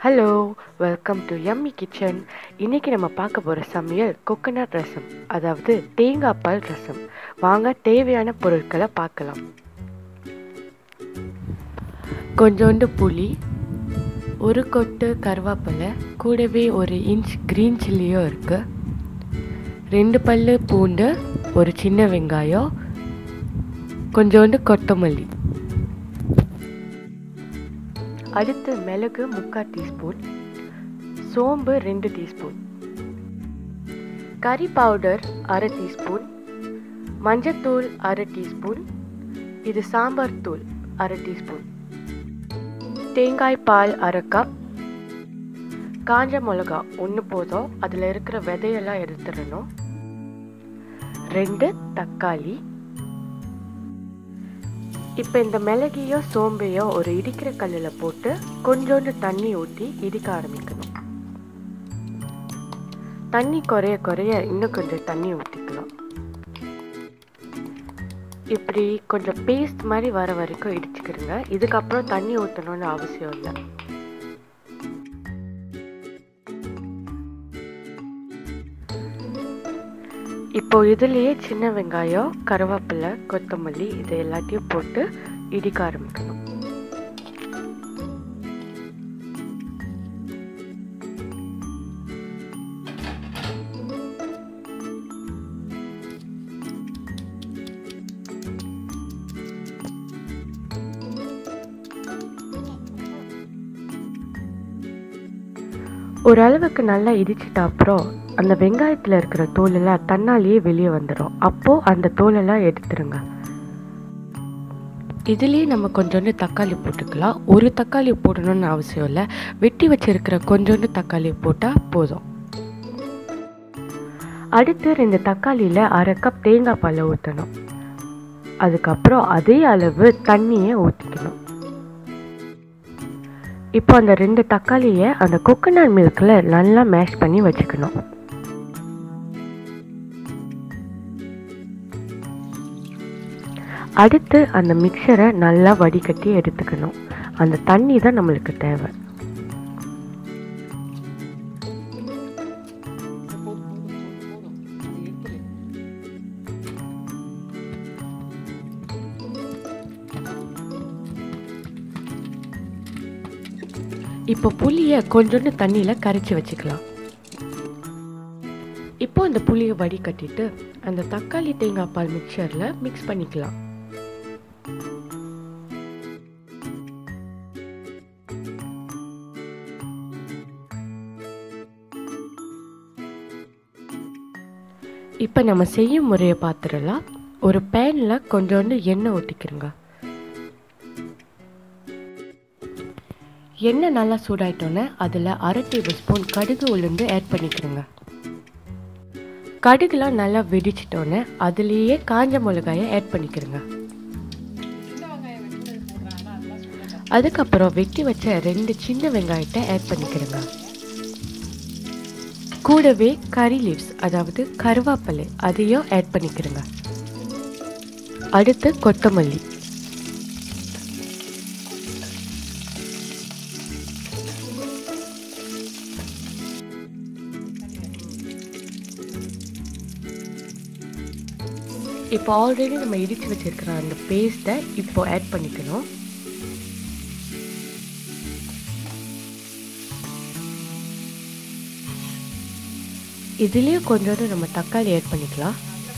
hello welcome to yummy kitchen இன்னைக்கு நம்ம பார்க்க போகிற சமையல் கொக்கனட் ரசம் அதாவது தேங்காய் பால் ரசம் வாங்க தேவையான பொருட்களை பார்க்கலாம் கொஞ்சோண்டு புளி ஒரு கொட்டு கருவேப்பிலை கூடவே ஒரு இன்ச் க்ரீன் சில்லியும் இருக்குது ரெண்டு பல்லு பூண்டு ஒரு சின்ன வெங்காயம் கொஞ்சோண்டு கொத்தமல்லி அடுத்து மிளகு முக்கால் டீஸ்பூன் சோம்பு ரெண்டு டீஸ்பூன் கறி பவுடர் அரை டீஸ்பூன் மஞ்சத்தூள் அரை டீஸ்பூன் இது சாம்பார் தூள் அரை டீஸ்பூன் தேங்காய் பால் அரை கப் காஞ்ச மிளகா ஒன்று போதும் அதில் இருக்கிற விதையெல்லாம் எடுத்துடணும் ரெண்டு தக்காளி இப்போ இந்த மிளகியோ சோம்பையோ ஒரு இடிக்கிற கல்லில் போட்டு கொஞ்சோண்டு தண்ணி ஊற்றி இடிக்க ஆரம்பிக்கணும் தண்ணி குறைய குறைய இன்னும் கொஞ்சம் தண்ணி ஊற்றிக்கலாம் இப்படி கொஞ்சம் பேஸ்ட் மாதிரி வர வரைக்கும் இடிச்சுக்கிறங்க இதுக்கப்புறம் தண்ணி ஊற்றணும்னு அவசியம் இல்லை இப்போ இதுலேயே சின்ன வெங்காயம் கருவேப்பிலை கொத்தமல்லி இது எல்லாத்தையும் போட்டு இடிக்க ஆரம்பிக்கணும் ஓரளவுக்கு நல்லா இடிச்சிட்ட அப்புறம் அந்த வெங்காயத்தில் இருக்கிற தோலெல்லாம் தன்னாலேயே வெளியே வந்துடும் அப்போது அந்த தோலெல்லாம் எடுத்துருங்க இதுலேயே நம்ம கொஞ்சோண்டு தக்காளி போட்டுக்கலாம் ஒரு தக்காளி போடணும்னு அவசியம் இல்லை வெட்டி வச்சிருக்கிற கொஞ்சோண்டு தக்காளி போட்டால் போதும் அடுத்து ரெண்டு தக்காளியில் அரை கப் தேங்காய் பாலை ஊற்றணும் அதுக்கப்புறம் அதே அளவு தண்ணியை ஊற்றிக்கணும் இப்போ அந்த ரெண்டு தக்காளியை அந்த கொக்கனட் மில்கில் நல்லா மேஷ் பண்ணி வச்சுக்கணும் அடுத்து அந்த மிக்சரை நல்லா வடிகட்டி எடுத்துக்கணும் அந்த தண்ணி தான் நம்மளுக்கு தேவை இப்போ புளியை கொஞ்சோண்டு தண்ணியில் கரைச்சி வச்சுக்கலாம் இப்போ அந்த புளியை வடிகட்டிட்டு அந்த தக்காளி தேங்காய் பால் மிக்சரில் மிக்ஸ் பண்ணிக்கலாம் இப்போ நம்ம செய்யும் முறையை பார்த்துடலாம் ஒரு பேனில் கொஞ்சோண்டு எண்ணெய் ஊற்றிக்கிறோங்க எண்ணெய் நல்லா சூடாயிட்டோன்னே அதில் அரை டேபிள் ஸ்பூன் கடுகு உளுந்து ஆட் பண்ணிக்கிறோங்க கடுகுலாம் நல்லா வெடிச்சிட்டோன்னே அதுலேயே காஞ்ச மிளகாயை ஆட் பண்ணிக்கிறோங்க அதுக்கப்புறம் வெட்டி வச்ச ரெண்டு சின்ன வெங்காயத்தை ஆட் பண்ணிக்கிறோங்க கூடவே கறி லீவ்ஸ் அதாவது கருவேப்பிலை அதையும் ஆட் பண்ணிக்கிறோங்க அடுத்து கொத்தமல்லி இப்போ ஆல்ரெடி நம்ம இடித்து வச்சிருக்கிற அந்த பேஸ்ட்டை இப்போ ஆட் பண்ணிக்கணும் இதுலேயே கொஞ்சோண்டு நம்ம தக்காளி ஆட் பண்ணிக்கலாம்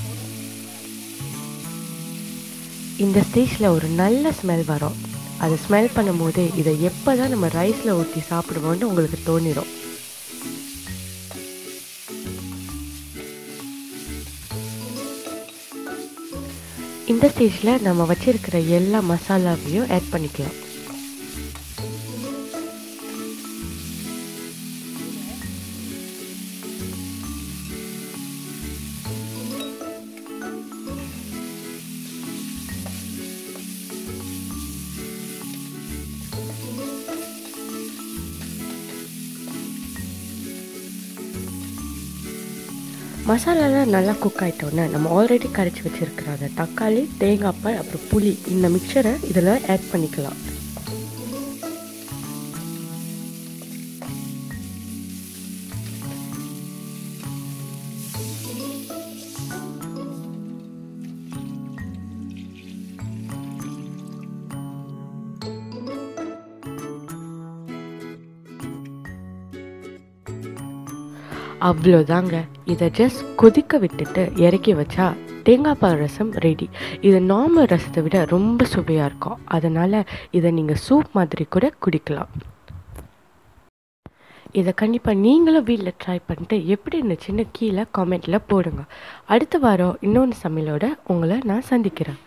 இந்த ஸ்டேஜில் ஒரு நல்ல ஸ்மெல் வரும் அதை ஸ்மெல் பண்ணும்போது இதை எப்போ தான் நம்ம ரைஸில் ஊற்றி சாப்பிடுவோன்னு உங்களுக்கு தோணிடும் இந்த ஸ்டேஜில் நம்ம வச்சிருக்கிற எல்லா மசாலாவையும் ஆட் பண்ணிக்கலாம் மசாலாலாம் நல்லா குக் ஆகிட்டோன்னே நம்ம ஆல்ரெடி கரைச்சி வச்சுருக்கிற அந்த தக்காளி தேங்காய் பால் அப்புறம் புளி இந்த மிக்சரை இதில் ஆட் பண்ணிக்கலாம் அவ்வளோதாங்க இதை ஜஸ்ட் கொதிக்க விட்டுட்டு இறக்கி வச்சா தேங்காய் பால் ரசம் ரெடி இது நார்மல் ரசத்தை விட ரொம்ப சுவையாக இருக்கும் அதனால் இதை நீங்கள் சூப் மாதிரி கூட குடிக்கலாம் இதை கண்டிப்பாக நீங்களும் வீட்டில் ட்ரை பண்ணிட்டு எப்படி இருந்துச்சுன்னு கீழே காமெண்ட்டில் போடுங்க அடுத்த வாரம் இன்னொன்று சமையலோட உங்களை நான் சந்திக்கிறேன்